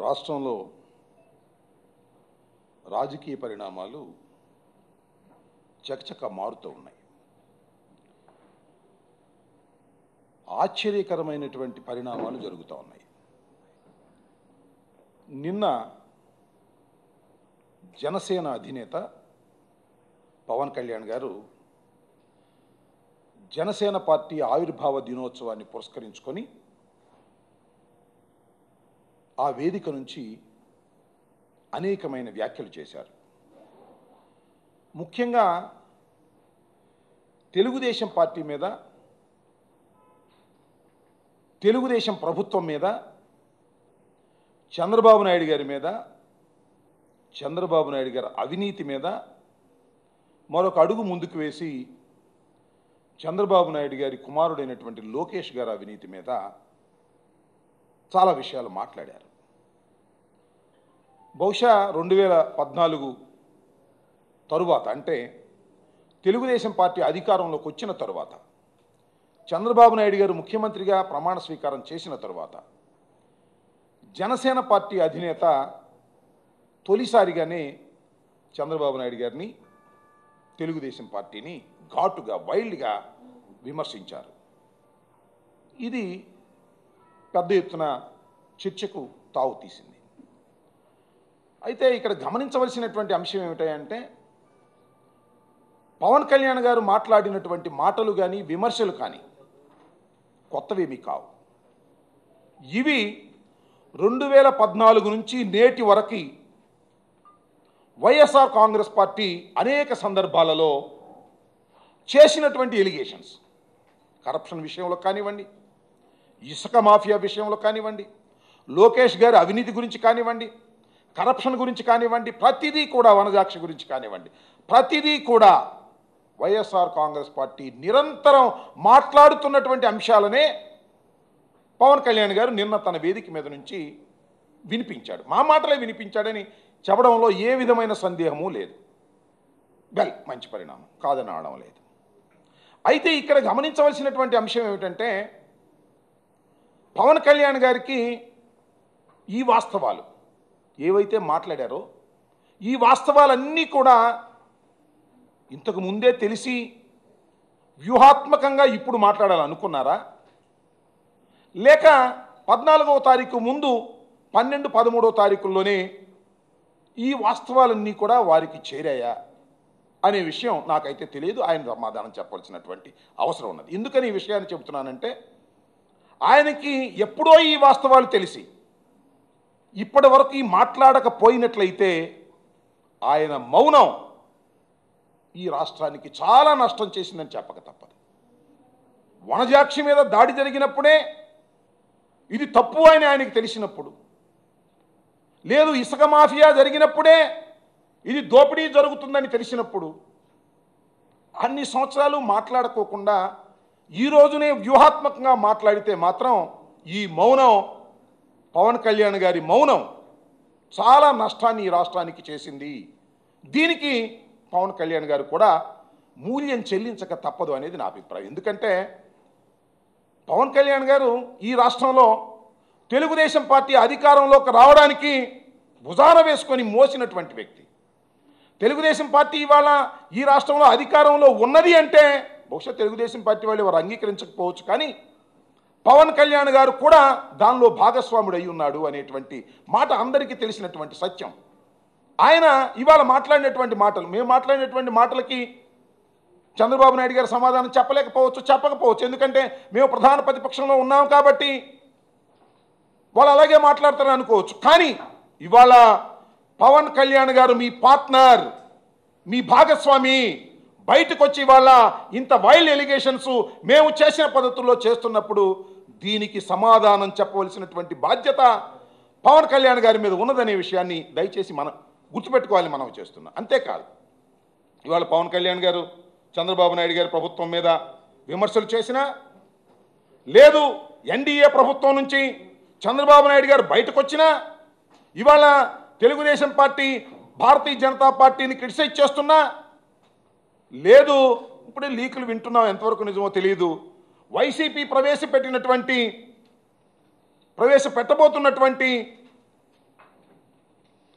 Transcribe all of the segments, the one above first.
రాష్ట్రంలో రాజకీయ పరిణామాలు చకచక మారుతూ ఉన్నాయి ఆశ్చర్యకరమైనటువంటి పరిణామాలు జరుగుతూ ఉన్నాయి నిన్న జనసేన అధినేత పవన్ కళ్యాణ్ గారు జనసేన పార్టీ ఆవిర్భావ దినోత్సవాన్ని పురస్కరించుకొని ఆ వేదిక నుంచి అనేకమైన వ్యాఖ్యలు చేశారు ముఖ్యంగా తెలుగుదేశం పార్టీ మీద తెలుగుదేశం ప్రభుత్వం మీద చంద్రబాబు నాయుడు గారి మీద చంద్రబాబు నాయుడు గారి అవినీతి మీద మరొక అడుగు ముందుకు వేసి చంద్రబాబు నాయుడు గారి కుమారుడైనటువంటి లోకేష్ గారి అవినీతి మీద చాలా విషయాలు మాట్లాడారు బహుశా రెండు వేల పద్నాలుగు తరువాత అంటే తెలుగుదేశం పార్టీ అధికారంలోకి వచ్చిన తరువాత చంద్రబాబు నాయుడు గారు ముఖ్యమంత్రిగా ప్రమాణ స్వీకారం చేసిన తరువాత జనసేన పార్టీ అధినేత తొలిసారిగానే చంద్రబాబు నాయుడు గారిని తెలుగుదేశం పార్టీని ఘాటుగా వైల్డ్గా విమర్శించారు ఇది పెద్ద ఎత్తున చర్చకు తావు తీసింది అయితే ఇక్కడ గమనించవలసినటువంటి అంశం ఏమిటంటే పవన్ కళ్యాణ్ గారు మాట్లాడినటువంటి మాటలు కానీ విమర్శలు కానీ కొత్తవేమీ కావు ఇవి రెండు వేల పద్నాలుగు నుంచి నేటి వరకు వైఎస్ఆర్ కాంగ్రెస్ పార్టీ అనేక సందర్భాలలో చేసినటువంటి ఎలిగేషన్స్ కరప్షన్ విషయంలో కానివ్వండి ఇసుక మాఫియా విషయంలో కానివ్వండి లోకేష్ గారి అవినీతి గురించి కానివ్వండి కరప్షన్ గురించి కానివ్వండి ప్రతిదీ కూడా వనజాక్షి గురించి కానివ్వండి ప్రతిదీ కూడా వైఎస్ఆర్ కాంగ్రెస్ పార్టీ నిరంతరం మాట్లాడుతున్నటువంటి అంశాలనే పవన్ కళ్యాణ్ గారు నిన్న తన వేదిక మీద నుంచి వినిపించాడు మా మాటలే వినిపించాడని చెప్పడంలో ఏ విధమైన సందేహము లేదు వెల్ మంచి పరిణామం కాదని అనడం లేదు అయితే ఇక్కడ గమనించవలసినటువంటి అంశం ఏమిటంటే పవన్ కళ్యాణ్ గారికి ఈ వాస్తవాలు ఏవైతే మాట్లాడారో ఈ వాస్తవాలన్నీ కూడా ఇంతకు ముందే తెలిసి వ్యూహాత్మకంగా ఇప్పుడు మాట్లాడాలనుకున్నారా లేక పద్నాలుగవ తారీఖు ముందు పన్నెండు పదమూడవ తారీఖుల్లోనే ఈ వాస్తవాలన్నీ కూడా వారికి చేరాయా అనే విషయం నాకైతే తెలియదు ఆయన సమాధానం చెప్పాల్సినటువంటి అవసరం ఉన్నది ఎందుకని ఈ విషయాన్ని చెబుతున్నానంటే ఆయనకి ఎప్పుడో ఈ వాస్తవాలు తెలిసి ఇప్పటి వరకు ఈ మాట్లాడకపోయినట్లయితే ఆయన మౌనం ఈ రాష్ట్రానికి చాలా నష్టం చేసిందని చెప్పక తప్పదు వనజాక్షి మీద దాడి జరిగినప్పుడే ఇది తప్పు అని ఆయనకి తెలిసినప్పుడు లేదు ఇసుక మాఫియా జరిగినప్పుడే ఇది దోపిడీ జరుగుతుందని తెలిసినప్పుడు అన్ని సంవత్సరాలు మాట్లాడుకోకుండా ఈ రోజునే వ్యూహాత్మకంగా మాట్లాడితే మాత్రం ఈ మౌనం పవన్ కళ్యాణ్ గారి మౌనం చాలా నష్టాన్ని ఈ రాష్ట్రానికి చేసింది దీనికి పవన్ కళ్యాణ్ గారు కూడా మూల్యం చెల్లించక తప్పదు అనేది నా అభిప్రాయం ఎందుకంటే పవన్ కళ్యాణ్ గారు ఈ రాష్ట్రంలో తెలుగుదేశం పార్టీ అధికారంలోకి రావడానికి భుజాన వేసుకొని మోసినటువంటి వ్యక్తి తెలుగుదేశం పార్టీ ఇవాళ ఈ రాష్ట్రంలో అధికారంలో ఉన్నది అంటే బహుశా తెలుగుదేశం పార్టీ వాళ్ళు వారు అంగీకరించకపోవచ్చు కానీ పవన్ కళ్యాణ్ గారు కూడా దానిలో భాగస్వాముడు అయి ఉన్నాడు అనేటువంటి మాట అందరికీ తెలిసినటువంటి సత్యం ఆయన ఇవాళ మాట్లాడినటువంటి మాటలు మేము మాట్లాడినటువంటి మాటలకి చంద్రబాబు నాయుడు గారు సమాధానం చెప్పలేకపోవచ్చు చెప్పకపోవచ్చు ఎందుకంటే మేము ప్రధాన ప్రతిపక్షంలో ఉన్నాం కాబట్టి వాళ్ళు అలాగే మాట్లాడతారని అనుకోవచ్చు కానీ ఇవాళ పవన్ కళ్యాణ్ గారు మీ పార్ట్నర్ మీ భాగస్వామి బయటకు వచ్చి ఇవాళ ఇంత వైల్డ్ ఎలిగేషన్స్ మేము చేసిన పద్ధతుల్లో చేస్తున్నప్పుడు దీనికి సమాధానం చెప్పవలసినటువంటి బాధ్యత పవన్ కళ్యాణ్ గారి మీద ఉన్నదనే విషయాన్ని దయచేసి మనం గుర్తుపెట్టుకోవాలని మనం చేస్తున్నాం అంతేకాదు ఇవాళ పవన్ కళ్యాణ్ గారు చంద్రబాబు నాయుడు గారి ప్రభుత్వం మీద విమర్శలు చేసినా లేదు ఎన్డీఏ ప్రభుత్వం నుంచి చంద్రబాబు నాయుడు గారు బయటకు వచ్చినా ఇవాళ తెలుగుదేశం పార్టీ భారతీయ జనతా పార్టీని క్రిటిసైజ్ చేస్తున్నా లేదు ఇప్పుడే లీకులు వింటున్నాం ఎంతవరకు నిజమో తెలియదు వైసీపీ ప్రవేశపెట్టినటువంటి ప్రవేశపెట్టబోతున్నటువంటి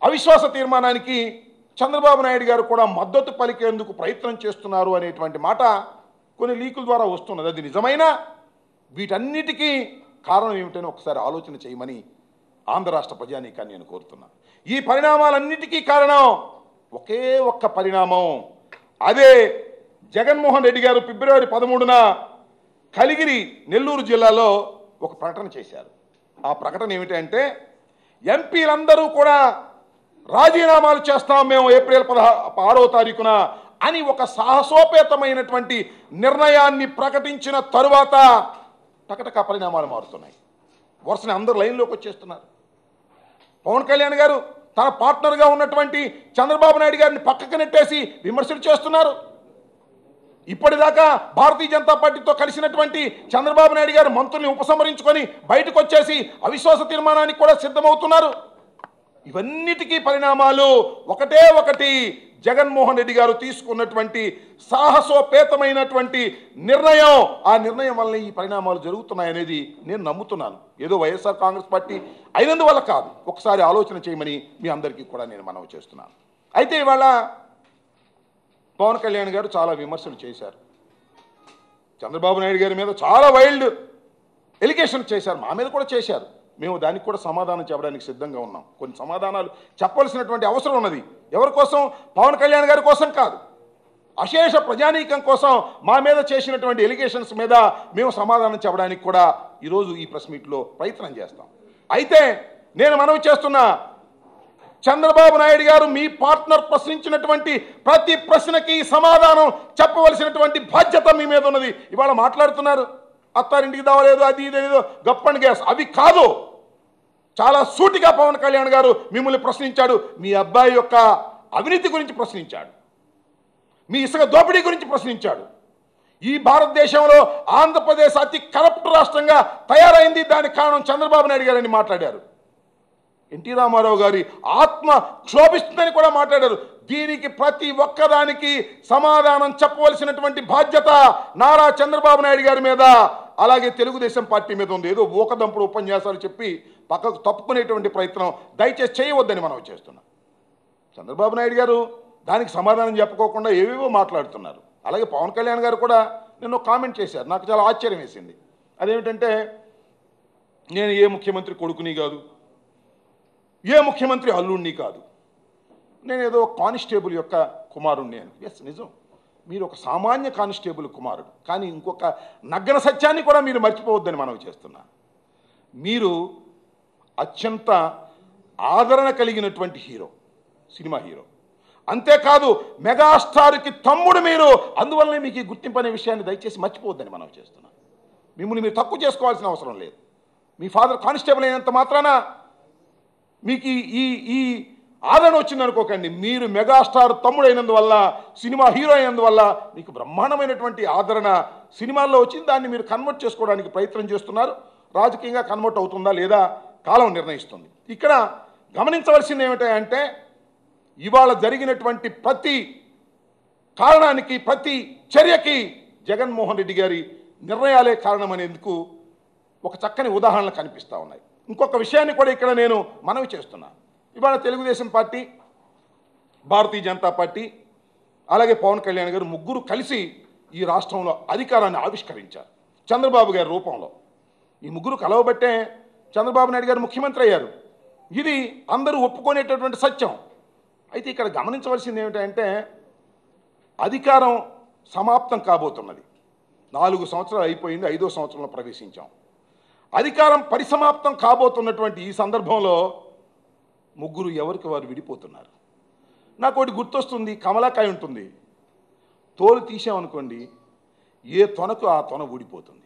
అవిశ్వాస తీర్మానానికి చంద్రబాబు నాయుడు గారు కూడా మద్దతు పలికేందుకు ప్రయత్నం చేస్తున్నారు అనేటువంటి మాట కొన్ని లీకుల ద్వారా వస్తున్నది అది నిజమైనా వీటన్నిటికీ కారణం ఏమిటని ఒకసారి ఆలోచన చేయమని ఆంధ్ర రాష్ట్ర ప్రజానీకాన్ని నేను కోరుతున్నాను ఈ పరిణామాలన్నిటికీ కారణం ఒకే ఒక్క పరిణామం అదే జగన్మోహన్ రెడ్డి గారు ఫిబ్రవరి పదమూడున కలిగిరి నెల్లూరు జిల్లాలో ఒక ప్రకటన చేశారు ఆ ప్రకటన ఏమిటంటే ఎంపీలందరూ కూడా రాజీనామాలు చేస్తాం మేము ఏప్రిల్ పదహా ఆరో తారీఖున అని ఒక సాహసోపేతమైనటువంటి నిర్ణయాన్ని ప్రకటించిన తరువాత టకటక పరిణామాలు మారుతున్నాయి వరుసని అందరు లైన్లోకి వచ్చేస్తున్నారు పవన్ కళ్యాణ్ గారు తన పార్ట్నర్గా ఉన్నటువంటి చంద్రబాబు నాయుడు గారిని పక్కకు నెట్టేసి విమర్శలు చేస్తున్నారు ఇప్పటిదాకా భారతీయ జనతా పార్టీతో కలిసినటువంటి చంద్రబాబు నాయుడు గారు మంత్రుల్ని ఉపసంహరించుకొని బయటకు వచ్చేసి అవిశ్వాస తీర్మానానికి కూడా సిద్ధమవుతున్నారు ఇవన్నిటికీ పరిణామాలు ఒకటే ఒకటి జగన్మోహన్ రెడ్డి గారు తీసుకున్నటువంటి సాహసోపేతమైనటువంటి నిర్ణయం ఆ నిర్ణయం వల్ల ఈ పరిణామాలు జరుగుతున్నాయనేది నేను నమ్ముతున్నాను ఏదో వైఎస్ఆర్ కాంగ్రెస్ పార్టీ అయినందువల్ల కాదు ఒకసారి ఆలోచన చేయమని మీ అందరికీ కూడా నేను మనవి చేస్తున్నాను అయితే ఇవాళ పవన్ కళ్యాణ్ గారు చాలా విమర్శలు చేశారు చంద్రబాబు నాయుడు గారి మీద చాలా వైల్డ్ ఎలిగేషన్ చేశారు మా మీద కూడా చేశారు మేము దానికి కూడా సమాధానం చెప్పడానికి సిద్ధంగా ఉన్నాం కొన్ని సమాధానాలు చెప్పవలసినటువంటి అవసరం ఉన్నది ఎవరి కోసం పవన్ కళ్యాణ్ గారి కోసం కాదు అశేష ప్రజానీకం కోసం మా మీద చేసినటువంటి ఎలిగేషన్స్ మీద మేము సమాధానం చెప్పడానికి కూడా ఈరోజు ఈ ప్రెస్ మీట్లో ప్రయత్నం చేస్తాం అయితే నేను మనవి చేస్తున్నా చంద్రబాబు నాయుడు గారు మీ పార్ట్నర్ ప్రశ్నించినటువంటి ప్రతి ప్రశ్నకి సమాధానం చెప్పవలసినటువంటి బాధ్యత మీ మీద ఉన్నది ఇవాళ మాట్లాడుతున్నారు అత్తారింటికి దావలేదు అది ఇది ఏదో గప్పని గ్యాస్ అవి కాదు చాలా సూటిగా పవన్ కళ్యాణ్ గారు మిమ్మల్ని ప్రశ్నించాడు మీ అబ్బాయి యొక్క అవినీతి గురించి ప్రశ్నించాడు మీ ఇసుక దోపిడీ గురించి ప్రశ్నించాడు ఈ భారతదేశంలో ఆంధ్రప్రదేశ్ అతి కరప్ట్ రాష్ట్రంగా తయారైంది దానికి కారణం చంద్రబాబు నాయుడు గారని మాట్లాడారు ఎన్టీ రామారావు గారి ఆత్మ క్షోభిస్తుందని కూడా మాట్లాడారు దీనికి ప్రతి ఒక్కదానికి సమాధానం చెప్పవలసినటువంటి బాధ్యత నారా చంద్రబాబు నాయుడు గారి మీద అలాగే తెలుగుదేశం పార్టీ మీద ఉంది ఏదో ఊకదంపుడు ఉపన్యాసాలు చెప్పి పక్కకు తప్పుకునేటువంటి ప్రయత్నం దయచేసి చేయవద్దని మనం చేస్తున్నాం చంద్రబాబు నాయుడు గారు దానికి సమాధానం చెప్పుకోకుండా ఏవేవో మాట్లాడుతున్నారు అలాగే పవన్ కళ్యాణ్ గారు కూడా నిన్న ఒక కామెంట్ చేశారు నాకు చాలా ఆశ్చర్యం వేసింది అదేమిటంటే నేను ఏ ముఖ్యమంత్రి కొడుకుని కాదు ఏ ముఖ్యమంత్రి అల్లుణ్ణి కాదు నేను ఏదో ఒక కానిస్టేబుల్ యొక్క కుమారుణ్ణి అని ఎస్ నిజం మీరు ఒక సామాన్య కానిస్టేబుల్ కుమారుడు కానీ ఇంకొక నగ్గన సత్యాన్ని కూడా మీరు మర్చిపోవద్దని మనవి చేస్తున్నా మీరు అత్యంత ఆదరణ కలిగినటువంటి హీరో సినిమా హీరో అంతేకాదు మెగాస్టార్కి తమ్ముడు మీరు అందువల్లనే మీకు ఈ గుర్తింపు అనే విషయాన్ని దయచేసి మర్చిపోవద్దని మనం చేస్తున్నాం మిమ్మల్ని మీరు తక్కువ చేసుకోవాల్సిన అవసరం లేదు మీ ఫాదర్ కానిస్టేబుల్ అయినంత మాత్రాన మీకు ఈ ఈ ఈ ఆదరణ వచ్చింది అనుకోకండి మీరు మెగాస్టార్ తమ్ముడు అయినందువల్ల సినిమా హీరో అయినందువల్ల మీకు బ్రహ్మాండమైనటువంటి ఆదరణ సినిమాల్లో వచ్చింది దాన్ని మీరు కన్వర్ట్ చేసుకోవడానికి ప్రయత్నం చేస్తున్నారు రాజకీయంగా కన్వర్ట్ అవుతుందా లేదా కాలం నిర్ణయిస్తుంది ఇక్కడ గమనించవలసింది ఏమిటంటే ఇవాళ జరిగినటువంటి ప్రతి కారణానికి ప్రతి చర్యకి జగన్మోహన్ రెడ్డి గారి నిర్ణయాలే కారణమనేందుకు ఒక చక్కని ఉదాహరణలు కనిపిస్తూ ఉన్నాయి ఇంకొక విషయాన్ని కూడా ఇక్కడ నేను మనవి చేస్తున్నా ఇవాళ తెలుగుదేశం పార్టీ భారతీయ జనతా పార్టీ అలాగే పవన్ కళ్యాణ్ గారు ముగ్గురు కలిసి ఈ రాష్ట్రంలో అధికారాన్ని ఆవిష్కరించారు చంద్రబాబు గారి రూపంలో ఈ ముగ్గురు కలవబట్టే చంద్రబాబు నాయుడు గారు ముఖ్యమంత్రి అయ్యారు ఇది అందరూ ఒప్పుకునేటటువంటి సత్యం అయితే ఇక్కడ గమనించవలసింది ఏమిటంటే అధికారం సమాప్తం కాబోతున్నది నాలుగు సంవత్సరాలు అయిపోయింది ఐదో సంవత్సరంలో ప్రవేశించాం అధికారం పరిసమాప్తం కాబోతున్నటువంటి ఈ సందర్భంలో ముగ్గురు ఎవరికి వారు విడిపోతున్నారు నాకు ఒకటి గుర్తొస్తుంది కమలాకాయ ఉంటుంది తోలు తీసామనుకోండి ఏ తొనకు ఆ తొన ఊడిపోతుంది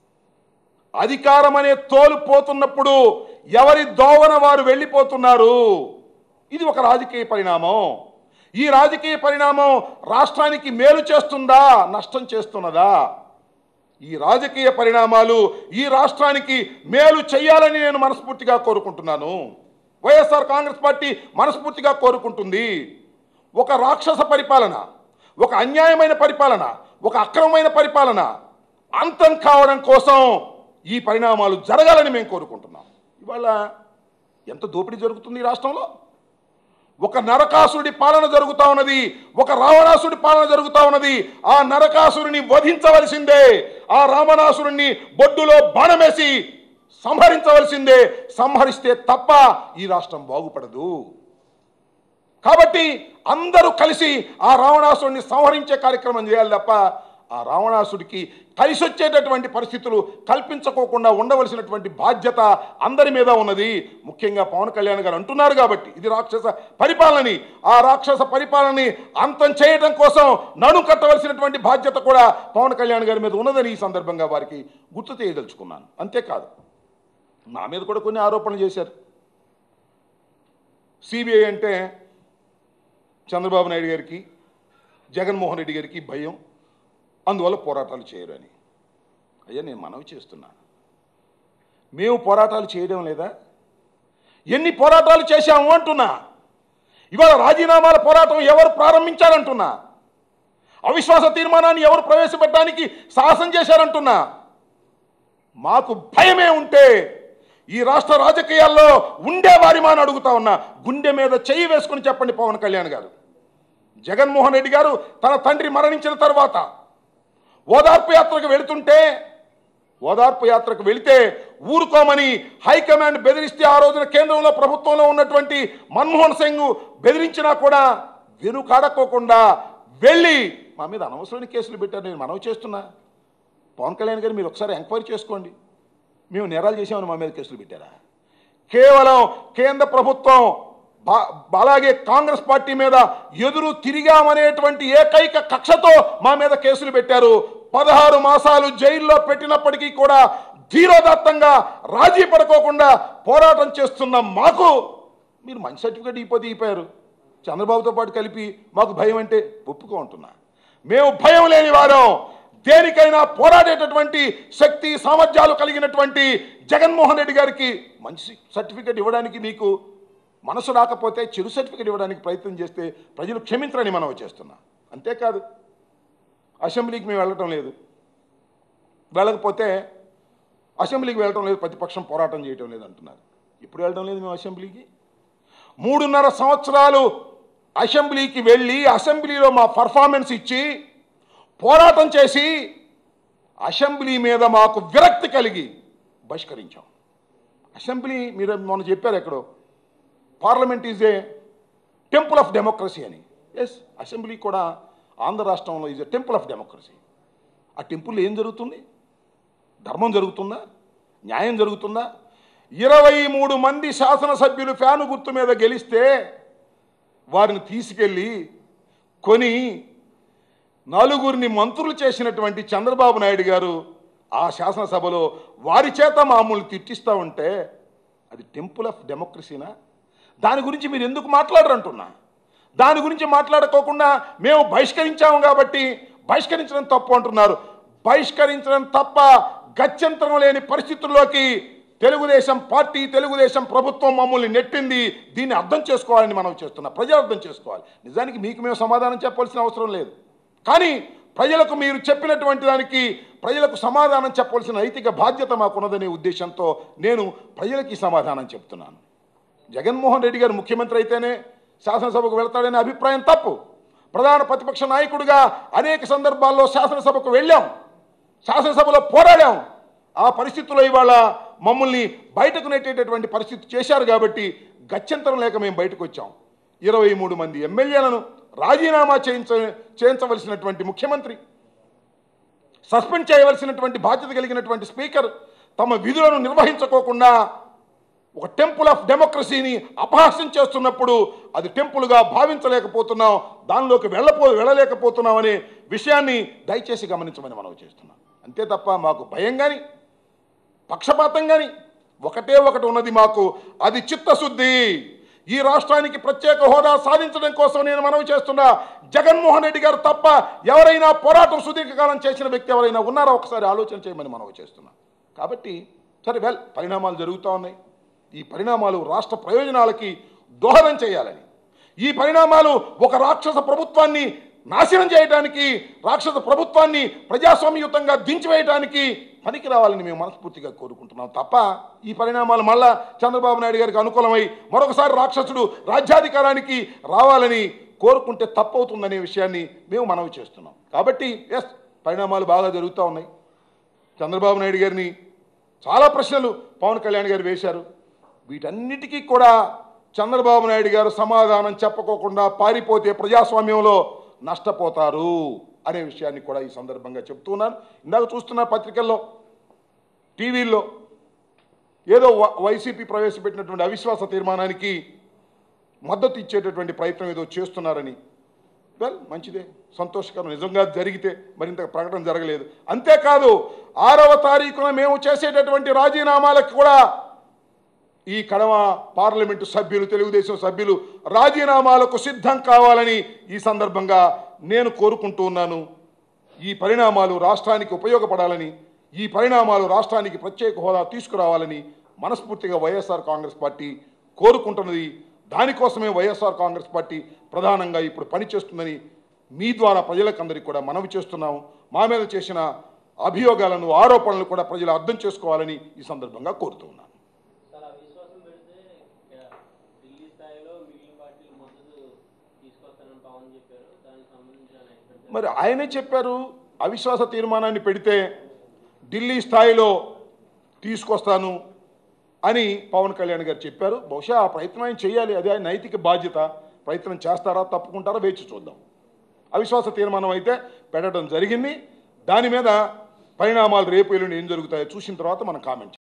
అధికారం అనే తోలు పోతున్నప్పుడు ఎవరి దోవన వారు వెళ్ళిపోతున్నారు ఇది ఒక రాజకీయ పరిణామం ఈ రాజకీయ పరిణామం రాష్ట్రానికి మేలు చేస్తుందా నష్టం చేస్తున్నదా ఈ రాజకీయ పరిణామాలు ఈ రాష్ట్రానికి మేలు చేయాలని నేను మనస్ఫూర్తిగా కోరుకుంటున్నాను వైఎస్ఆర్ కాంగ్రెస్ పార్టీ మనస్ఫూర్తిగా కోరుకుంటుంది ఒక రాక్షస పరిపాలన ఒక అన్యాయమైన పరిపాలన ఒక అక్రమమైన పరిపాలన అంతం కావడం కోసం ఈ పరిణామాలు జరగాలని మేము కోరుకుంటున్నాం ఇవాళ ఎంత దోపిడీ జరుగుతుంది ఈ రాష్ట్రంలో ఒక నరకాసుడి పాలన జరుగుతా ఉన్నది ఒక రావణాసుడి పాలన జరుగుతా ఉన్నది ఆ నరకాసురుని వధించవలసిందే ఆ రావణాసురుణ్ణి బొడ్డులో బాణమేసి సంహరించవలసిందే సంహరిస్తే తప్ప ఈ రాష్ట్రం బాగుపడదు కాబట్టి అందరూ కలిసి ఆ రావణాసుడిని సంహరించే కార్యక్రమం చేయాలి తప్ప ఆ రావణాసుడికి కలిసి వచ్చేటటువంటి పరిస్థితులు కల్పించుకోకుండా ఉండవలసినటువంటి బాధ్యత అందరి మీద ఉన్నది ముఖ్యంగా పవన్ కళ్యాణ్ గారు అంటున్నారు కాబట్టి ఇది రాక్షస పరిపాలనని ఆ రాక్షస పరిపాలనని అంతం చేయడం కోసం నడు కట్టవలసినటువంటి బాధ్యత కూడా పవన్ కళ్యాణ్ గారి మీద ఉన్నదని ఈ సందర్భంగా వారికి గుర్తు చేయదలుచుకున్నాను అంతేకాదు నా మీద కూడా కొన్ని ఆరోపణలు చేశారు సిబిఐ అంటే చంద్రబాబు నాయుడు గారికి జగన్మోహన్ రెడ్డి గారికి భయం అందువల్ల పోరాటాలు చేయరు అని అయ్యా నేను మనవి చేస్తున్నా మేము పోరాటాలు చేయడం లేదా ఎన్ని పోరాటాలు చేశాము అంటున్నా ఇవాళ రాజీనామాల పోరాటం ఎవరు ప్రారంభించారంటున్నా అవిశ్వాస తీర్మానాన్ని ఎవరు ప్రవేశపెట్టడానికి సాహసం చేశారంటున్నా మాకు భయమే ఉంటే ఈ రాష్ట్ర రాజకీయాల్లో ఉండేవారి మాని అడుగుతా ఉన్నా గుండె మీద చెయ్యి వేసుకుని చెప్పండి పవన్ కళ్యాణ్ గారు జగన్మోహన్ రెడ్డి గారు తన తండ్రి మరణించిన తర్వాత ఓదార్పు యాత్రకు వెళుతుంటే ఓదార్పు యాత్రకు వెళితే ఊరుకోమని హైకమాండ్ బెదిరిస్తే ఆ రోజున కేంద్రంలో ప్రభుత్వంలో ఉన్నటువంటి మన్మోహన్ సింగ్ బెదిరించినా కూడా వెనుకాడకోకుండా వెళ్ళి మా మీద అనవసరమైన కేసులు పెట్టారు నేను మనవి చేస్తున్నా పవన్ కళ్యాణ్ గారు మీరు ఒకసారి ఎంక్వైరీ చేసుకోండి మేము నేరాలు చేసామని మా మీద కేసులు పెట్టారా కేవలం కేంద్ర ప్రభుత్వం బా- అలాగే కాంగ్రెస్ పార్టీ మీద ఎదురు తిరిగామనేటువంటి ఏకైక కక్షతో మా మీద కేసులు పెట్టారు పదహారు మాసాలు జైల్లో పెట్టినప్పటికీ కూడా ధీరోదత్తంగా రాజీ పడుకోకుండా పోరాటం చేస్తున్న మాకు మీరు మంచి సర్టిఫికేట్ ఇపోతే ఇపోయారు చంద్రబాబుతో పాటు కలిపి మాకు భయం అంటే ఒప్పుకో అంటున్నా మేము భయం లేని వారం దేనికైనా పోరాడేటటువంటి శక్తి సామర్థ్యాలు కలిగినటువంటి జగన్మోహన్ రెడ్డి గారికి మంచి సర్టిఫికేట్ ఇవ్వడానికి మీకు మనసు రాకపోతే చిరు సర్టిఫికేట్ ఇవ్వడానికి ప్రయత్నం చేస్తే ప్రజలు క్షమించరని మనం చేస్తున్నా అంతేకాదు అసెంబ్లీకి మేము వెళ్ళటం లేదు వెళ్ళకపోతే అసెంబ్లీకి వెళ్ళటం లేదు ప్రతిపక్షం పోరాటం చేయటం లేదు అంటున్నారు ఇప్పుడు వెళ్ళటం లేదు మేము అసెంబ్లీకి మూడున్నర సంవత్సరాలు అసెంబ్లీకి వెళ్ళి అసెంబ్లీలో మా పర్ఫార్మెన్స్ ఇచ్చి పోరాటం చేసి అసెంబ్లీ మీద మాకు విరక్తి కలిగి బహిష్కరించాం అసెంబ్లీ మీరు మొన్న చెప్పారు ఎక్కడో parliament is a temple of democracy అని ఎస్ అసెంబ్లీ కూడా ఆంధ్ర రాష్ట్రంలో is a temple of democracy ఆ టెంపుల్లో ఏం జరుగుతుంది ధర్మం జరుగుతుందా న్యాయం జరుగుతుందా ఇరవై మూడు మంది శాసనసభ్యులు ఫ్యాను గుర్తు మీద గెలిస్తే వారిని తీసుకెళ్ళి కొని నలుగురిని మంత్రులు చేసినటువంటి చంద్రబాబు నాయుడు గారు ఆ శాసనసభలో వారి చేత మామూలు తిట్టిస్తూ ఉంటే అది టెంపుల్ ఆఫ్ డెమోక్రసీనా దాని గురించి మీరు ఎందుకు మాట్లాడరంటున్నా దాని గురించి మాట్లాడుకోకుండా మేము బహిష్కరించాము కాబట్టి బహిష్కరించడం తప్పు అంటున్నారు బహిష్కరించడం తప్ప గత్యంతరం లేని పరిస్థితుల్లోకి తెలుగుదేశం పార్టీ తెలుగుదేశం ప్రభుత్వం మమ్మల్ని నెట్టింది దీన్ని అర్థం చేసుకోవాలని మనం చేస్తున్నాం ప్రజలు అర్థం చేసుకోవాలి నిజానికి మీకు మేము సమాధానం చెప్పాల్సిన అవసరం లేదు కానీ ప్రజలకు మీరు చెప్పినటువంటి దానికి ప్రజలకు సమాధానం చెప్పవలసిన నైతిక బాధ్యత మాకున్నదనే ఉద్దేశంతో నేను ప్రజలకి ఈ సమాధానం చెప్తున్నాను జగన్మోహన్ రెడ్డి గారు ముఖ్యమంత్రి అయితేనే శాసనసభకు వెళ్తాడనే అభిప్రాయం తప్పు ప్రధాన ప్రతిపక్ష నాయకుడిగా అనేక సందర్భాల్లో శాసనసభకు వెళ్ళాం శాసనసభలో పోరాడాం ఆ పరిస్థితుల్లో ఇవాళ మమ్మల్ని బయటకు నెట్టేటటువంటి పరిస్థితి చేశారు కాబట్టి గత్యంతరం లేక మేము బయటకు వచ్చాం ఇరవై మూడు మంది ఎమ్మెల్యేలను రాజీనామా చేయించ చేయించవలసినటువంటి ముఖ్యమంత్రి సస్పెండ్ చేయవలసినటువంటి బాధ్యత కలిగినటువంటి స్పీకర్ తమ విధులను నిర్వహించుకోకుండా ఒక టెంపుల్ ఆఫ్ డెమోక్రసీని అపహాస్యం చేస్తున్నప్పుడు అది టెంపుల్గా భావించలేకపోతున్నాం దానిలోకి వెళ్ళపో వెళ్ళలేకపోతున్నాం అనే విషయాన్ని దయచేసి గమనించమని మనం చేస్తున్నాం అంతే తప్ప మాకు భయం కానీ పక్షపాతం కానీ ఒకటే ఒకటి ఉన్నది మాకు అది చిత్తశుద్ధి ఈ రాష్ట్రానికి ప్రత్యేక హోదా సాధించడం కోసం నేను మనవి చేస్తున్నా జగన్మోహన్ రెడ్డి గారు తప్ప ఎవరైనా పోరాటం సుదీర్ఘకాలం చేసిన వ్యక్తి ఎవరైనా ఉన్నారా ఒకసారి ఆలోచన చేయమని మనవి చేస్తున్నా కాబట్టి సరే వెల్ పరిణామాలు జరుగుతూ ఉన్నాయి ఈ పరిణామాలు రాష్ట్ర ప్రయోజనాలకి దోహదం చేయాలని ఈ పరిణామాలు ఒక రాక్షస ప్రభుత్వాన్ని నాశనం చేయడానికి రాక్షస ప్రభుత్వాన్ని ప్రజాస్వామ్యయుతంగా దించివేయడానికి పనికి రావాలని మేము మనస్ఫూర్తిగా కోరుకుంటున్నాం తప్ప ఈ పరిణామాలు మళ్ళా చంద్రబాబు నాయుడు గారికి అనుకూలమై మరొకసారి రాక్షసుడు రాజ్యాధికారానికి రావాలని కోరుకుంటే తప్పవుతుందనే విషయాన్ని మేము మనవి చేస్తున్నాం కాబట్టి ఎస్ పరిణామాలు బాగా జరుగుతూ ఉన్నాయి చంద్రబాబు నాయుడు గారిని చాలా ప్రశ్నలు పవన్ కళ్యాణ్ గారు వేశారు వీటన్నిటికీ కూడా చంద్రబాబు నాయుడు గారు సమాధానం చెప్పకోకుండా పారిపోతే ప్రజాస్వామ్యంలో నష్టపోతారు అనే విషయాన్ని కూడా ఈ సందర్భంగా చెప్తున్నాను ఇందాక చూస్తున్న పత్రికల్లో టీవీల్లో ఏదో వ- వైసీపీ ప్రవేశపెట్టినటువంటి అవిశ్వాస తీర్మానానికి మద్దతు ఇచ్చేటటువంటి ప్రయత్నం ఏదో చేస్తున్నారని వెల్ మంచిదే సంతోషకరం నిజంగా జరిగితే మరింత ప్రకటన జరగలేదు అంతేకాదు ఆరవ తారీఖున మేము చేసేటటువంటి రాజీనామాలకు కూడా ఈ కడమ పార్లమెంటు సభ్యులు తెలుగుదేశం సభ్యులు రాజీనామాలకు సిద్ధం కావాలని ఈ సందర్భంగా నేను కోరుకుంటూ ఉన్నాను ఈ పరిణామాలు రాష్ట్రానికి ఉపయోగపడాలని ఈ పరిణామాలు రాష్ట్రానికి ప్రత్యేక హోదా తీసుకురావాలని మనస్ఫూర్తిగా వైఎస్ఆర్ కాంగ్రెస్ పార్టీ కోరుకుంటున్నది దానికోసమే వైఎస్ఆర్ కాంగ్రెస్ పార్టీ ప్రధానంగా ఇప్పుడు పనిచేస్తుందని మీ ద్వారా ప్రజలకందరికీ కూడా మనవి చేస్తున్నాము మా మీద చేసిన అభియోగాలను ఆరోపణలు కూడా ప్రజలు అర్థం చేసుకోవాలని ఈ సందర్భంగా కోరుతూ ఉన్నాను సార్ ఆ విశ్వాసం పెడితే ఇక ఢిల్లీ స్థాయిలో మిగిలిన పార్టీలు మద్దతు తీసుకొస్తానని పవన్ చెప్పారు దానికి సంబంధించిన ఎక్స్పెక్ట్ మరి ఆయనే చెప్పారు అవిశ్వాస తీర్మానాన్ని పెడితే ఢిల్లీ స్థాయిలో తీసుకొస్తాను అని పవన్ కళ్యాణ్ గారు చెప్పారు బహుశా ఆ ప్రయత్నం ఆయన చేయాలి అదే ఆయన నైతిక బాధ్యత ప్రయత్నం చేస్తారా తప్పుకుంటారా వేచి చూద్దాం అవిశ్వాస తీర్మానం అయితే పెట్టడం జరిగింది దాని మీద పరిణామాలు రేపు ఎల్లుండి ఏం జరుగుతాయో చూసిన తర్వాత మనం కామెంట్